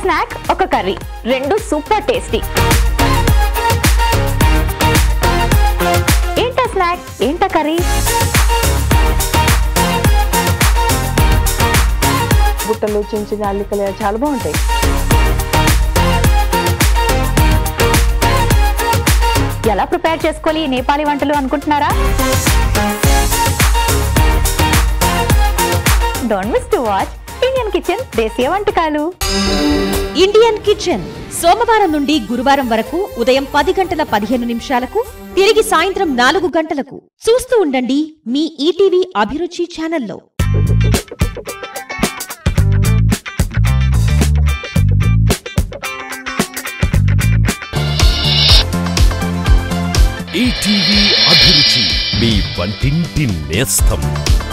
snack ఒక curry రెండు super tasty ఏంటా స్నాక్ ఏంటా కర్రీ బుట్టలు చిన్న చిన్న అల్లికలు చాలా బాగుంటాయి ఎలా ప్రిపేర్ చేసుకోవాలి ఈ నేపాలీ వంటలు అనుకుంటున్నారా don't miss to watch Indian kitchen దేశీయ వంటకాలు ఇండియన్ కిచెన్ సోమవారం నుండి గురువారం వరకు ఉదయం పది గంటల పదిహేను నిమిషాలకు తిరిగి సాయంత్రం నాలుగు గంటలకు చూస్తూ ఉండండి మీ ఈటీవీ అభిరుచి ఛానల్లో ఈటీవీ అభిరుచి మీ వంటింటి నేస్తం